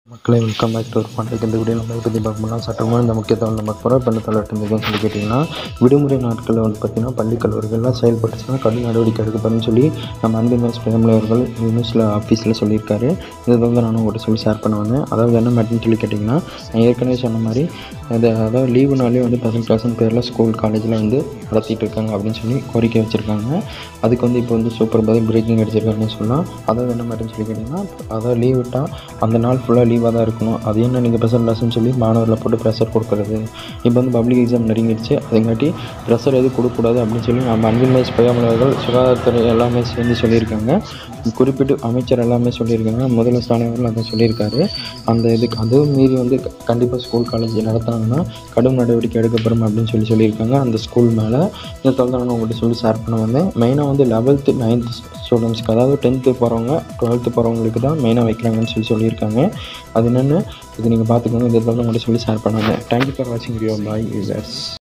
மக்களை welcome back to ஒரு பாட்டுக்கு இந்த வீடியோ நம்ம எதை பற்றி பார்க்க போனால் சட்டமாக இந்த முக்கிய தகவல் நம்ம போகிற பண்ண தளர்ட்டு இருக்குன்னு சொல்லி கேட்டிங்கன்னா விடுமுறை நாட்களில் வந்து பார்த்திங்கன்னா பள்ளி கல்லூரிகள்லாம் செயல்பட்டுச்சுன்னா கடும் நடவடிக்கை எடுக்கப்படும்னு சொல்லி நம்ம அன்பின் மேஸ் பிரேமலை அவர்கள் நியூஸில் ஆஃபீஸில் சொல்லியிருக்காரு இதை வந்து நானும் உங்கள்கிட்ட சொல்லி ஷேர் பண்ண வந்தேன் அதாவது என்ன மேட்டர்னு சொல்லி கேட்டிங்கன்னா நான் ஏற்கனவே சொன்ன மாதிரி அது அதாவது லீவு நாளே வந்து பசங்க கிளாஸ்னு பேரில் ஸ்கூல் காலேஜில் வந்து நடத்திட்டு இருக்காங்க அப்படின்னு சொல்லி கோரிக்கை வச்சுருக்காங்க அதுக்கு வந்து இப்போ வந்து சூப்பர் பதில் பிரேக்கிங் அடிச்சிருக்காங்கன்னு சொல்லலாம் அதாவது என்ன மேட்டர்னு சொல்லி கேட்டிங்கன்னா அதாவது லீவ் விட்டால் அந்த நாள் ஃபுல்லாக லீவாக தான் இருக்கணும் அது என்ன நீங்கள் ப்ரெஷர் கிளாஸ்னு சொல்லி மாணவர்களை போட்டு ப்ரெஷர் கொடுக்குறது இப்போ வந்து பப்ளிக் எக்ஸாம் நெருங்கிடுச்சு அதுங்காட்டி ப்ரெஷர் எதுவும் கொடுக்கக்கூடாது அப்படின்னு சொல்லி நம்ம அன்பின் மேஸ் பையாமலர்கள் சுகாதாரத்துறை எல்லாமே சேர்ந்து சொல்லியிருக்காங்க குறிப்பிட்டு அமைச்சர் எல்லாமே சொல்லியிருக்காங்க முதல்ல ஸ்டாலின் அதான் சொல்லியிருக்காரு அந்த இதுக்கு அதுவும் மீறி வந்து கண்டிப்பாக ஸ்கூல் காலேஜ் நடத்துனாங்கன்னா கடும் நடவடிக்கை எடுக்கப்படும் அப்படின்னு சொல்லி சொல்லியிருக்காங்க அந்த ஸ்கூல் மேலே இதை தொடர்ந்து நான் உங்கள்கிட்ட சொல்லி ஷேர் பண்ண வந்தேன் மெயினாக வந்து லெவல்த்து நைன்த் ஸ்டூடெண்ட்ஸ்க்கு அதாவது டென்த்து போகிறவங்க டுவெல்த்து போகிறவங்களுக்கு தான் மெயினாக வைக்கிறாங்கன்னு சொல்லி சொல்லியிருக்காங்க அது என்னென்னு இது நீங்கள் பார்த்துக்கோங்க இதை தொடர்ந்து உங்கள்கிட்ட சொல்லி ஷேர் பண்ண வந்தேன் தேங்க்யூ ஃபார் வாட்சிங் வீடியோ பாய் யூசர்ஸ்